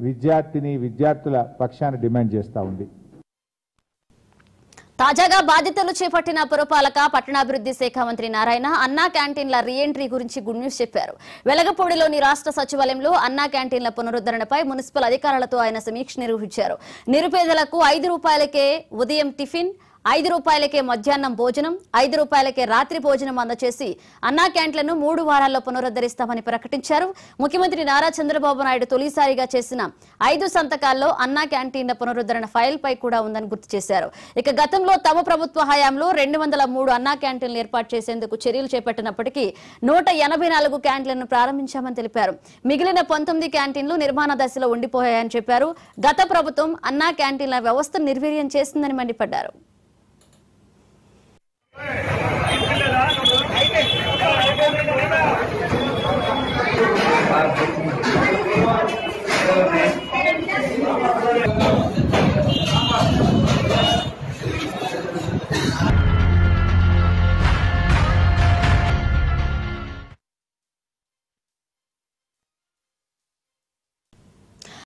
విద్యార్థిని విద్యార్థుల పక్షాన డిమాండ్ చేస్తూ ఉంది తాజాగా బాధ్యతలు చేపట్టిన పురపాలక పట్టణాభివృద్ధి శాఖ మంత్రి నారాయణ అన్నా క్యాంటీన్ల రీఎంట్రీ గురించి గుడ్ న్యూస్ చెప్పారు వెలగపూడిలోని రాష్ట్ర సచివాలయంలో అన్నా క్యాంటీన్ల పునరుద్ధరణపై మున్సిపల్ అధికారులతో ఆయన సమీక్ష నిర్వహించారు నిరుపేదలకు ఐదు రూపాయలకే ఉదయం టిఫిన్ ఐదు రూపాయలకే మధ్యాహ్నం భోజనం ఐదు రూపాయలకే రాత్రి భోజనం అందచేసి అన్నా క్యాంట్లను మూడు వారాల్లో పునరుద్ధరిస్తామని ప్రకటించారు ముఖ్యమంత్రి నారా చంద్రబాబు నాయుడు తొలిసారిగా చేసిన ఐదు సంతకాల్లో అన్నా క్యాంటీన్ల పునరుద్ధరణ ఫైల్ పై కూడా ఉందని గుర్తు చేశారు ఇక గతంలో తమ ప్రభుత్వ హయాంలో రెండు వందల మూడు అన్నా క్యాంటీన్లు ఏర్పాటు చేసేందుకు చర్యలు చేపట్టినప్పటికీ నూట ఎనభై నాలుగు క్యాంటీన్లను ప్రారంభించామని తెలిపారు మిగిలిన పంతొమ్మిది క్యాంటీన్లు నిర్మాణ దశలో ఉండిపోయాయని చెప్పారు గత ప్రభుత్వం అన్నా క్యాంటీన్ల వ్యవస్థను నిర్వీర్యం చేసిందని మండిపడ్డారు Thank you.